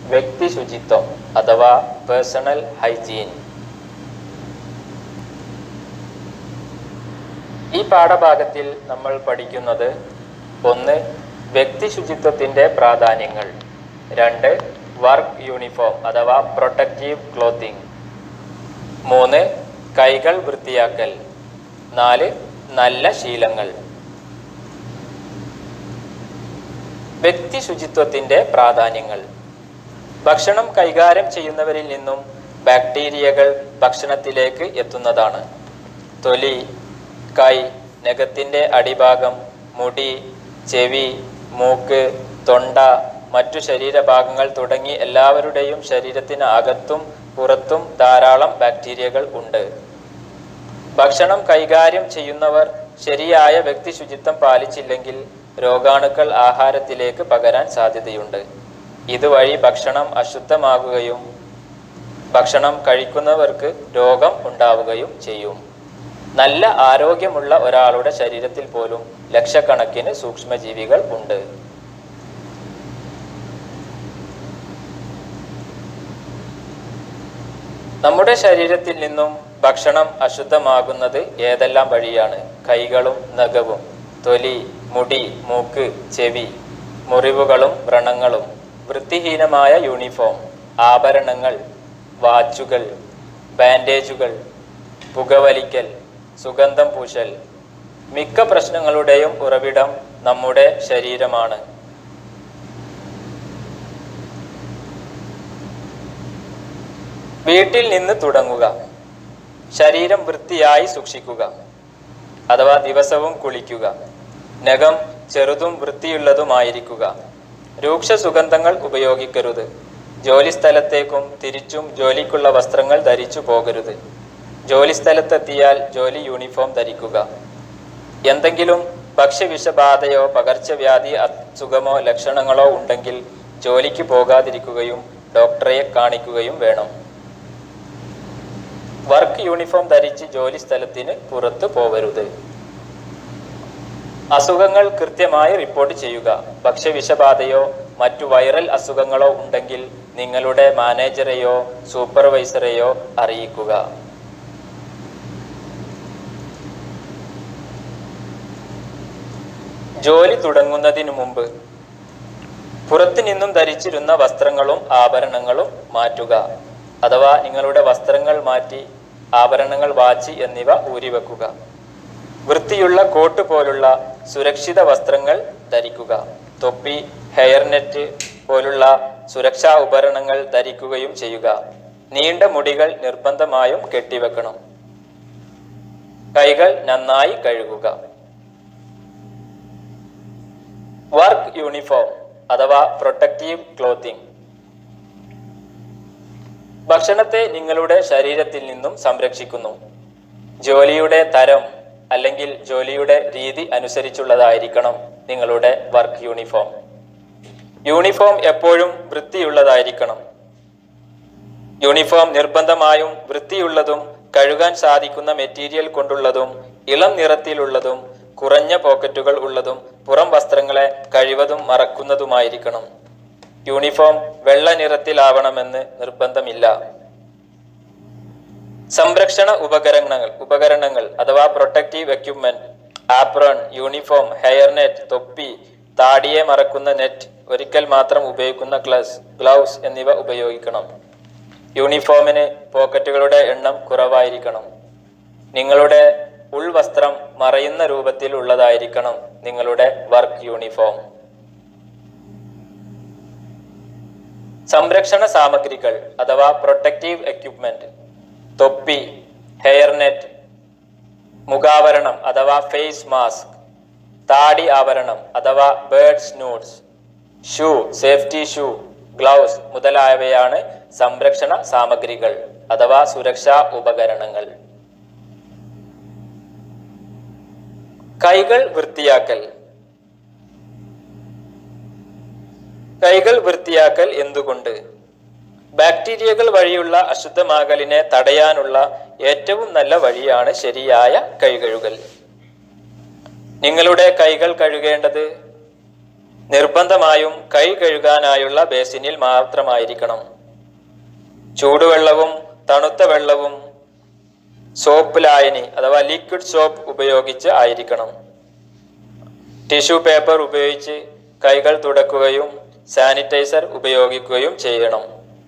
വ്യക്തി ശുചിത്വം അഥവാ പേഴ്സണൽ ഹൈജീൻ ഈ പാഠഭാഗത്തിൽ നമ്മൾ പഠിക്കുന്നത് ഒന്ന് വ്യക്തി ശുചിത്വത്തിന്റെ പ്രാധാന്യങ്ങൾ രണ്ട് വർക്ക് യൂണിഫോം അഥവാ പ്രൊട്ടക്റ്റീവ് ക്ലോത്തിങ് മൂന്ന് കൈകൾ വൃത്തിയാക്കൽ നാല് നല്ല ശീലങ്ങൾ വ്യക്തി ശുചിത്വത്തിന്റെ പ്രാധാന്യങ്ങൾ ഭക്ഷണം കൈകാര്യം ചെയ്യുന്നവരിൽ നിന്നും ബാക്ടീരിയകൾ ഭക്ഷണത്തിലേക്ക് എത്തുന്നതാണ് തൊലി കൈ നഖത്തിന്റെ അടിഭാഗം മുടി ചെവി മൂക്ക് തൊണ്ട മറ്റു ശരീരഭാഗങ്ങൾ തുടങ്ങി എല്ലാവരുടെയും ശരീരത്തിന് അകത്തും പുറത്തും ധാരാളം ബാക്ടീരിയകൾ ഉണ്ട് ഭക്ഷണം കൈകാര്യം ചെയ്യുന്നവർ ശരിയായ വ്യക്തി ശുചിത്വം പാലിച്ചില്ലെങ്കിൽ രോഗാണുക്കൾ ആഹാരത്തിലേക്ക് പകരാൻ സാധ്യതയുണ്ട് ഇതുവഴി ഭക്ഷണം അശുദ്ധമാകുകയും ഭക്ഷണം കഴിക്കുന്നവർക്ക് രോഗം ഉണ്ടാവുകയും ചെയ്യും നല്ല ആരോഗ്യമുള്ള ഒരാളുടെ ശരീരത്തിൽ പോലും ലക്ഷക്കണക്കിന് സൂക്ഷ്മജീവികൾ ഉണ്ട് നമ്മുടെ ശരീരത്തിൽ നിന്നും ഭക്ഷണം അശുദ്ധമാകുന്നത് ഏതെല്ലാം വഴിയാണ് കൈകളും നഖവും തൊലി മുടി മൂക്ക് ചെവി മുറിവുകളും വ്രണങ്ങളും വൃത്തിഹീനമായ യൂണിഫോം ആഭരണങ്ങൾ വാച്ചുകൾ ബാൻഡേജുകൾ പുകവലിക്കൽ സുഗന്ധം പൂശൽ മിക്ക പ്രശ്നങ്ങളുടെയും ഉറവിടം നമ്മുടെ ശരീരമാണ് വീട്ടിൽ നിന്ന് തുടങ്ങുക ശരീരം വൃത്തിയായി സൂക്ഷിക്കുക അഥവാ ദിവസവും കുളിക്കുക നഖം ചെറുതും വൃത്തിയുള്ളതുമായിരിക്കുക രൂക്ഷ സുഗന്ധങ്ങൾ ഉപയോഗിക്കരുത് ജോലിസ്ഥലത്തേക്കും തിരിച്ചും ജോലിക്കുള്ള വസ്ത്രങ്ങൾ ധരിച്ചു പോകരുത് ജോലിസ്ഥലത്തെത്തിയാൽ ജോലി യൂണിഫോം ധരിക്കുക എന്തെങ്കിലും ഭക്ഷ്യവിഷബാധയോ പകർച്ചവ്യാധി അസുഖമോ ലക്ഷണങ്ങളോ ഉണ്ടെങ്കിൽ ജോലിക്ക് പോകാതിരിക്കുകയും ഡോക്ടറെ കാണിക്കുകയും വേണം വർക്ക് യൂണിഫോം ധരിച്ച് ജോലി സ്ഥലത്തിന് പുറത്തു പോവരുത് അസുഖങ്ങൾ കൃത്യമായി റിപ്പോർട്ട് ചെയ്യുക ഭക്ഷ്യവിഷബാധയോ മറ്റു വൈറൽ അസുഖങ്ങളോ ഉണ്ടെങ്കിൽ നിങ്ങളുടെ മാനേജറെയോ സൂപ്പർവൈസറെയോ അറിയിക്കുക ജോലി തുടങ്ങുന്നതിനു മുമ്പ് പുറത്തു നിന്നും ധരിച്ചിരുന്ന വസ്ത്രങ്ങളും ആഭരണങ്ങളും മാറ്റുക അഥവാ നിങ്ങളുടെ വസ്ത്രങ്ങൾ മാറ്റി ആഭരണങ്ങൾ വാച്ച് എന്നിവ ഊരിവെക്കുക വൃത്തിയുള്ള കോട്ട് പോലുള്ള സുരക്ഷിത വസ്ത്രങ്ങൾ ധരിക്കുക തൊപ്പി ഹെയർ നെറ്റ് പോലുള്ള സുരക്ഷാ ഉപകരണങ്ങൾ ധരിക്കുകയും ചെയ്യുക നീണ്ട മുടികൾ നിർബന്ധമായും കെട്ടിവെക്കണം കൈകൾ നന്നായി കഴുകുക വർക്ക് യൂണിഫോം അഥവാ പ്രൊട്ടക്റ്റീവ് ക്ലോത്തിങ് ഭക്ഷണത്തെ നിങ്ങളുടെ ശരീരത്തിൽ നിന്നും സംരക്ഷിക്കുന്നു ജോലിയുടെ തരം അല്ലെങ്കിൽ ജോലിയുടെ രീതി അനുസരിച്ചുള്ളതായിരിക്കണം നിങ്ങളുടെ വർക്ക് യൂണിഫോം യൂണിഫോം എപ്പോഴും വൃത്തിയുള്ളതായിരിക്കണം യൂണിഫോം നിർബന്ധമായും വൃത്തിയുള്ളതും കഴുകാൻ സാധിക്കുന്ന മെറ്റീരിയൽ കൊണ്ടുള്ളതും ഇളം നിറത്തിലുള്ളതും കുറഞ്ഞ പോക്കറ്റുകൾ ഉള്ളതും പുറം വസ്ത്രങ്ങളെ കഴിവതും മറക്കുന്നതുമായിരിക്കണം യൂണിഫോം വെള്ള നിറത്തിലാവണമെന്ന് നിർബന്ധമില്ല സംരക്ഷണ ഉപകരണങ്ങൾ ഉപകരണങ്ങൾ അഥവാ protective equipment apron uniform hair net തൊപ്പി താടിയെ മറക്കുന്ന നെറ്റ് ഒരിക്കൽ മാത്രം ഉപയോഗിക്കുന്ന ഗ്ലസ് ഗ്ലൗസ് എന്നിവ ഉപയോഗിക്കണം യൂണിഫോമിന് പോക്കറ്റുകളുടെ എണ്ണം കുറവായിരിക്കണം നിങ്ങളുടെ ഉൾവസ്ത്രം മറയുന്ന രൂപത്തിൽ ഉള്ളതായിരിക്കണം നിങ്ങളുടെ വർക്ക് യൂണിഫോം സംരക്ഷണ സാമഗ്രികൾ അഥവാ പ്രൊട്ടക്റ്റീവ് എക്യുപ്മെന്റ് തൊപ്പി ഹെയർ നെറ്റ് മുഖാവരണം അഥവാ ഫേസ് മാസ്ക് താടി ആവരണം അഥവാ beards snoods shoe safety shoe gloves മുതലായവയാണ് സംരക്ഷണ സാമഗ്രികൾ അഥവാ സുരക്ഷാ ഉപകരണങ്ങൾ കൈകൾ വൃത്തിയാക്കൽ കൈകൾ വൃത്തിയാക്കൽ എന്തുകൊണ്ട് ബാക്ടീരിയകൾ വഴിയുള്ള അശുദ്ധമാകലിനെ തടയാനുള്ള ഏറ്റവും നല്ല വഴിയാണ് ശരിയായ കൈകഴുകൽ നിങ്ങളുടെ കൈകൾ കഴുകേണ്ടത് നിർബന്ധമായും കൈ കഴുകാനായുള്ള ബേസിനിൽ മാത്രമായിരിക്കണം ചൂടുവെള്ളവും തണുത്ത വെള്ളവും സോപ്പ് ലായനി അഥവാ ലിക്വിഡ് സോപ്പ് ഉപയോഗിച്ച് ആയിരിക്കണം ടിഷ്യൂ പേപ്പർ ഉപയോഗിച്ച് കൈകൾ തുടക്കുകയും സാനിറ്റൈസർ ഉപയോഗിക്കുകയും ചെയ്യണം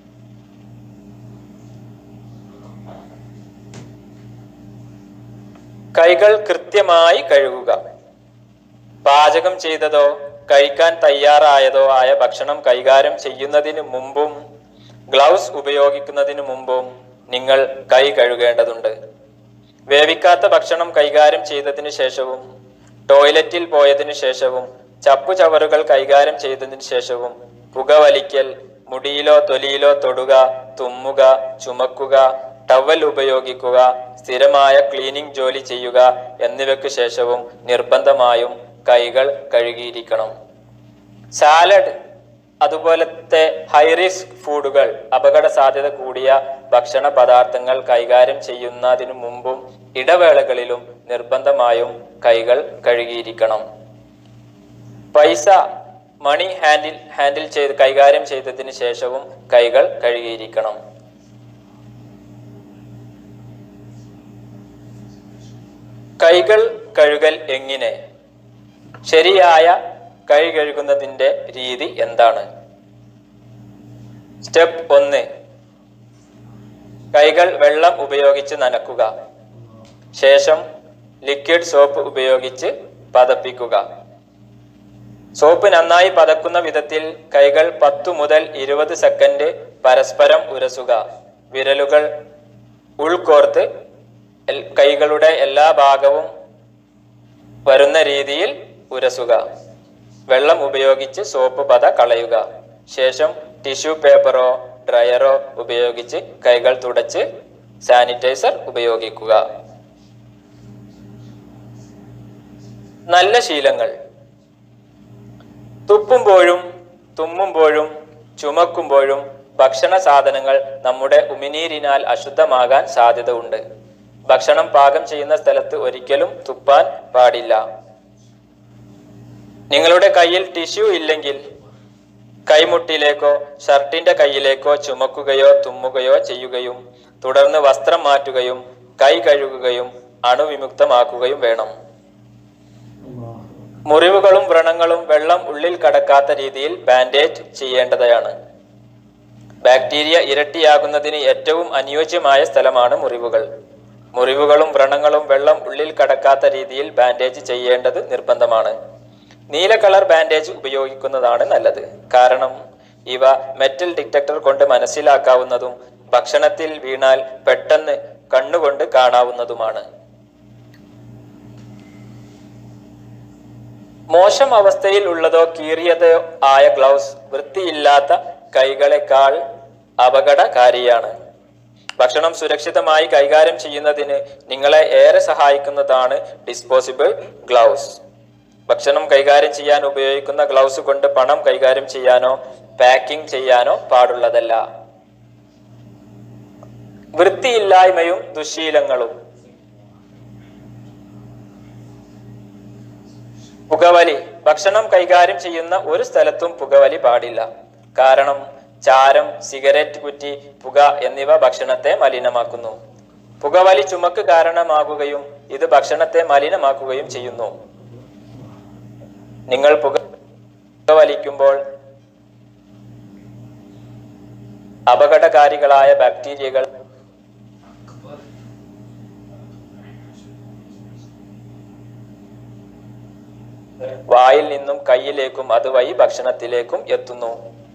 കൈകൾ കൃത്യമായി കഴുകുക പാചകം ചെയ്തതോ കഴിക്കാൻ തയ്യാറായതോ ആയ ഭക്ഷണം കൈകാര്യം ചെയ്യുന്നതിന് മുമ്പും ഗ്ലൗസ് ഉപയോഗിക്കുന്നതിന് മുമ്പും നിങ്ങൾ കൈ കഴുകേണ്ടതുണ്ട് വേവിക്കാത്ത ഭക്ഷണം കൈകാര്യം ചെയ്തതിനു ശേഷവും ടോയ്ലറ്റിൽ പോയതിനു ശേഷവും ചപ്പു ചവറുകൾ കൈകാര്യം ചെയ്തതിനു ശേഷവും പുകവലിക്കൽ മുടിയിലോ തൊലിയിലോ തൊടുക തുമ്മുക ചുമക്കുക ടവൽ ഉപയോഗിക്കുക സ്ഥിരമായ ക്ലീനിംഗ് ജോലി ചെയ്യുക എന്നിവയ്ക്ക് ശേഷവും നിർബന്ധമായും കൈകൾ കഴുകിയിരിക്കണം സാലഡ് അതുപോലത്തെ ഹൈ റിസ്ക് ഫുഡുകൾ അപകട സാധ്യത കൂടിയ ഭക്ഷണ പദാർത്ഥങ്ങൾ കൈകാര്യം ചെയ്യുന്നതിനു മുമ്പും ഇടവേളകളിലും നിർബന്ധമായും കൈകൾ കഴുകിയിരിക്കണം പൈസ മണി ഹാൻഡിൽ ഹാൻഡിൽ ചെയ്ത് കൈകാര്യം ചെയ്തതിന് ശേഷവും കൈകൾ കഴുകിയിരിക്കണം കൈകൾ കഴുകൽ എങ്ങനെ ശരിയായ കൈ കഴുകുന്നതിന്റെ രീതി എന്താണ് സ്റ്റെപ്പ് ഒന്ന് കൈകൾ വെള്ളം ഉപയോഗിച്ച് നനക്കുക ശേഷം ലിക്വിഡ് സോപ്പ് ഉപയോഗിച്ച് പതപ്പിക്കുക സോപ്പ് നന്നായി പതക്കുന്ന വിധത്തിൽ കൈകൾ പത്തു മുതൽ ഇരുപത് സെക്കൻഡ് പരസ്പരം ഉരസുക വിരലുകൾ ഉൾക്കോർത്ത് എൽ- കൈകളുടെ എല്ലാ ഭാഗവും വരുന്ന രീതിയിൽ ഉരസുക വെള്ളം ഉപയോഗിച്ച് സോപ്പ് പത കളയുക ശേഷം ടിഷ്യൂ പേപ്പറോ ഡ്രയറോ ഉപയോഗിച്ച് കൈകൾ തുടച്ച് സാനിറ്റൈസർ ഉപയോഗിക്കുക നല്ല ശീലങ്ങൾ തുപ്പുമ്പോഴും തുമ്മുമ്പോഴും ചുമക്കുമ്പോഴും ഭക്ഷണ സാധനങ്ങൾ നമ്മുടെ ഉമിനീരിനാൽ അശുദ്ധമാകാൻ സാധ്യത ഉണ്ട് ഭക്ഷണം പാകം ചെയ്യുന്ന സ്ഥലത്ത് ഒരിക്കലും തുപ്പാൻ പാടില്ല നിങ്ങളുടെ കയ്യിൽ ടിഷ്യൂ ഇല്ലെങ്കിൽ കൈമുട്ടിലേക്കോ ഷർട്ടിന്റെ കൈയിലേക്കോ ചുമക്കുകയോ തുമ്മുകയോ ചെയ്യുകയും തുടർന്ന് വസ്ത്രം മാറ്റുകയും കൈ കഴുകുകയും അണുവിമുക്തമാക്കുകയും വേണം മുറിവുകളും വ്രണങ്ങളും വെള്ളം ഉള്ളിൽ കടക്കാത്ത രീതിയിൽ ബാൻഡേജ് ചെയ്യേണ്ടതാണ് ബാക്ടീരിയ ഇരട്ടിയാകുന്നതിന് ഏറ്റവും അനുയോജ്യമായ സ്ഥലമാണ് മുറിവുകൾ മുറിവുകളും വ്രണങ്ങളും വെള്ളം ഉള്ളിൽ കടക്കാത്ത രീതിയിൽ ബാൻഡേജ് ചെയ്യേണ്ടത് നിർബന്ധമാണ് നീല കളർ ബാൻഡേജ് ഉപയോഗിക്കുന്നതാണ് നല്ലത് കാരണം ഇവ മെറ്റൽ ഡിറ്റക്ടർ കൊണ്ട് മനസ്സിലാക്കാവുന്നതും ഭക്ഷണത്തിൽ വീണാൽ പെട്ടെന്ന് കണ്ണുകൊണ്ട് കാണാവുന്നതുമാണ് മോശം അവസ്ഥയിൽ ഉള്ളതോ കീറിയതോ ആയ ഗ്ലൗസ് വൃത്തിയില്ലാത്ത കൈകളെക്കാൾ അപകടകാരിയാണ് ഭക്ഷണം സുരക്ഷിതമായി കൈകാര്യം ചെയ്യുന്നതിന് നിങ്ങളെ ഏറെ സഹായിക്കുന്നതാണ് ഡിസ്പോസിബിൾ ഗ്ലൗസ് ഭക്ഷണം കൈകാര്യം ചെയ്യാൻ ഉപയോഗിക്കുന്ന ഗ്ലൗസ് കൊണ്ട് പണം കൈകാര്യം ചെയ്യാനോ പാക്കിംഗ് ചെയ്യാനോ പാടുള്ളതല്ല വൃത്തിയില്ലായ്മയും ദുശീലങ്ങളും പുകവലി ഭക്ഷണം കൈകാര്യം ചെയ്യുന്ന ഒരു സ്ഥലത്തും പുകവലി പാടില്ല കാരണം ചാരം സിഗരറ്റ് കുറ്റി പുക എന്നിവ ഭക്ഷണത്തെ മലിനമാക്കുന്നു പുകവലി ചുമക്ക് കാരണമാകുകയും ഇത് ഭക്ഷണത്തെ മലിനമാക്കുകയും ചെയ്യുന്നു നിങ്ങൾ പുക പുകവലിക്കുമ്പോൾ അപകടകാരികളായ ബാക്ടീരിയകൾ വായിൽ നിന്നും കയ്യിലേക്കും അതുവഴി ഭക്ഷണത്തിലേക്കും എത്തുന്നു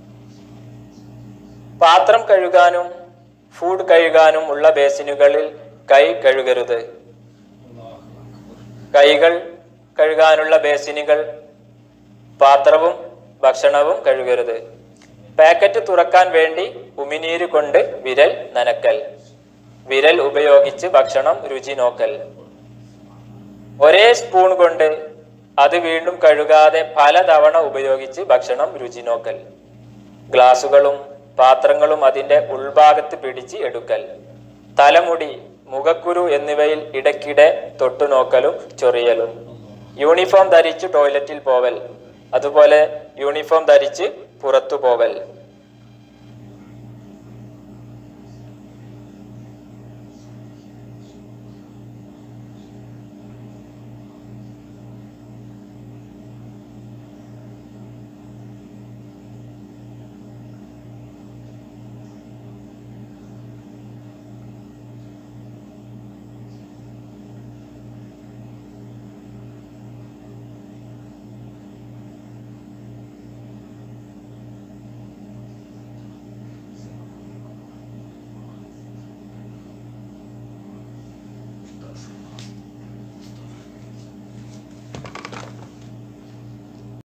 പാത്രം കഴുകാനും ഫുഡ് കഴുകാനും ഉള്ള ബേസിനുകളിൽ കൈ കഴുകരുത് കൈകൾ കഴുകാനുള്ള ബേസിനുകൾ പാത്രവും ഭക്ഷണവും കഴുകരുത് പാക്കറ്റ് തുറക്കാൻ വേണ്ടി ഉമിനീര് കൊണ്ട് വിരൽ നനക്കൽ വിരൽ ഉപയോഗിച്ച് ഭക്ഷണം രുചി നോക്കൽ ഒരേ സ്പൂൺ കൊണ്ട് അത് വീണ്ടും കഴുകാതെ പലതവണ ഉപയോഗിച്ച് ഭക്ഷണം രുചി നോക്കൽ ഗ്ലാസുകളും പാത്രങ്ങളും അതിന്റെ ഉൾഭാഗത്ത് പിടിച്ച് എടുക്കൽ തലമുടി മുഖക്കുരു എന്നിവയിൽ ഇടയ്ക്കിടെ തൊട്ടുനോക്കലും ചൊറിയലും യൂണിഫോം ധരിച്ച് ടോയ്ലറ്റിൽ പോവൽ അതുപോലെ യൂണിഫോം ധരിച്ച് പുറത്തു പോവൽ